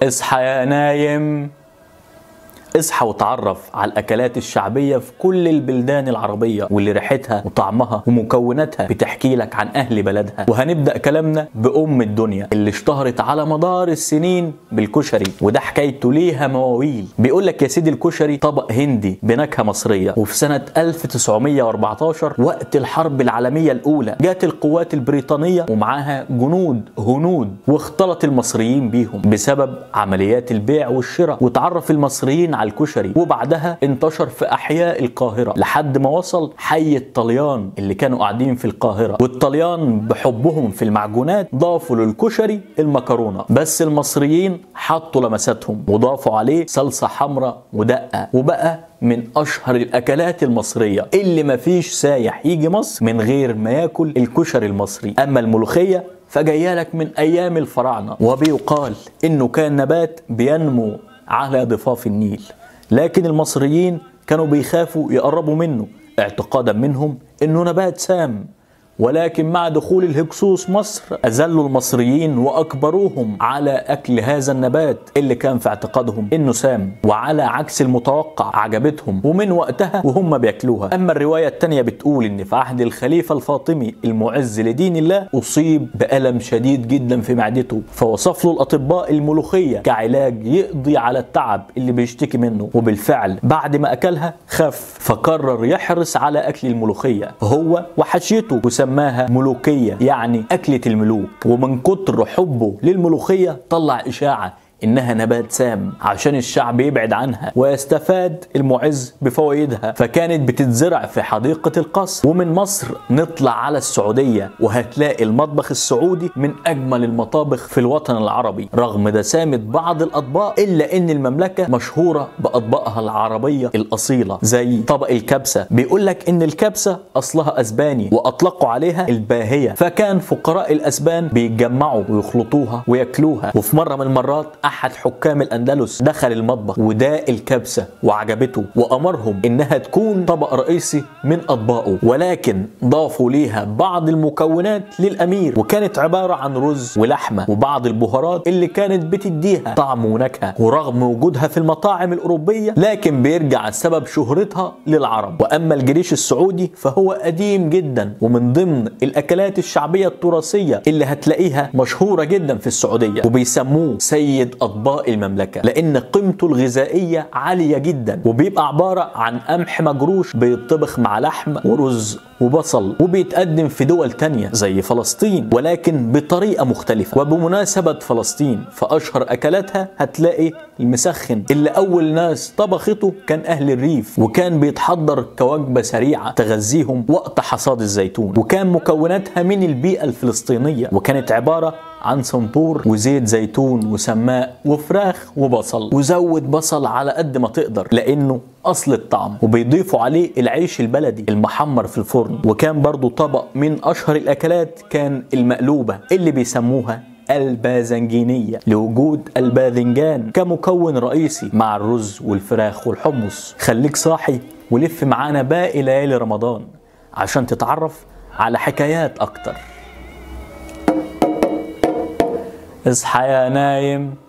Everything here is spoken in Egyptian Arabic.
اصحى يا نايم اصحى وتعرف على الاكلات الشعبيه في كل البلدان العربيه واللي ريحتها وطعمها ومكوناتها بتحكي لك عن اهل بلدها وهنبدا كلامنا بام الدنيا اللي اشتهرت على مدار السنين بالكشري وده حكايته ليها مواويل بيقول لك يا سيدي الكشري طبق هندي بنكهه مصريه وفي سنه 1914 وقت الحرب العالميه الاولى جات القوات البريطانيه ومعاها جنود هنود واختلط المصريين بيهم بسبب عمليات البيع والشراء وتعرف المصريين على الكشري وبعدها انتشر في احياء القاهره لحد ما وصل حي الطليان اللي كانوا قاعدين في القاهره والطليان بحبهم في المعجونات ضافوا للكشري المكرونه بس المصريين حطوا لمساتهم وضافوا عليه صلصه حمراء ودقه وبقى من اشهر الاكلات المصريه اللي مفيش سايح يجي مصر من غير ما ياكل الكشري المصري اما الملوخيه فجايه لك من ايام الفراعنه وبيقال انه كان نبات بينمو على ضفاف النيل لكن المصريين كانوا بيخافوا يقربوا منه اعتقادا منهم انه نبات سام ولكن مع دخول الهكسوس مصر أذلوا المصريين وأكبروهم على أكل هذا النبات اللي كان في اعتقادهم إنه سام وعلى عكس المتوقع عجبتهم ومن وقتها وهم بياكلوها أما الرواية التانية بتقول إن في عهد الخليفة الفاطمي المعز لدين الله أصيب بألم شديد جدا في معدته فوصف له الأطباء الملوخية كعلاج يقضي على التعب اللي بيشتكي منه وبالفعل بعد ما أكلها خف فقرر يحرص على أكل الملوخية هو وحشيته وسماها ملوكية يعني أكلة الملوك ومن كتر حبه للملوخية طلع إشاعة إنها نبات سام عشان الشعب يبعد عنها ويستفاد المعز بفوائدها فكانت بتتزرع في حديقة القصر ومن مصر نطلع على السعودية وهتلاقي المطبخ السعودي من أجمل المطابخ في الوطن العربي رغم دسامة بعض الأطباق إلا إن المملكة مشهورة بأطباقها العربية الأصيلة زي طبق الكبسة بيقول لك إن الكبسة أصلها أسباني وأطلقوا عليها الباهية فكان فقراء الأسبان بيتجمعوا ويخلطوها وياكلوها وفي مرة من المرات احد حكام الاندلس دخل المطبخ وداق الكبسه وعجبته وامرهم انها تكون طبق رئيسي من اطباقه ولكن ضافوا ليها بعض المكونات للامير وكانت عباره عن رز ولحمه وبعض البهارات اللي كانت بتديها طعم ونكهه ورغم وجودها في المطاعم الاوروبيه لكن بيرجع سبب شهرتها للعرب واما الجريش السعودي فهو قديم جدا ومن ضمن الاكلات الشعبيه التراثيه اللي هتلاقيها مشهوره جدا في السعوديه وبيسموه سيد اطباق المملكه لان قيمته الغذائيه عاليه جدا وبيبقى عباره عن قمح مجروش بيطبخ مع لحم ورز وبصل وبيتقدم في دول تانية زي فلسطين ولكن بطريقة مختلفة وبمناسبة فلسطين فأشهر أكلاتها هتلاقي المسخن اللي أول ناس طبخته كان أهل الريف وكان بيتحضر كوجبة سريعة تغذيهم وقت حصاد الزيتون وكان مكوناتها من البيئة الفلسطينية وكانت عبارة عن صنبور وزيت زيتون وسماء وفراخ وبصل وزود بصل على قد ما تقدر لانه اصل الطعم وبيضيفوا عليه العيش البلدي المحمر في الفرن وكان برضو طبق من اشهر الاكلات كان المقلوبه اللي بيسموها الباذنجينية لوجود الباذنجان كمكون رئيسي مع الرز والفراخ والحمص خليك صاحي ولف معانا باقي ليالي رمضان عشان تتعرف على حكايات اكتر اصحى يا نايم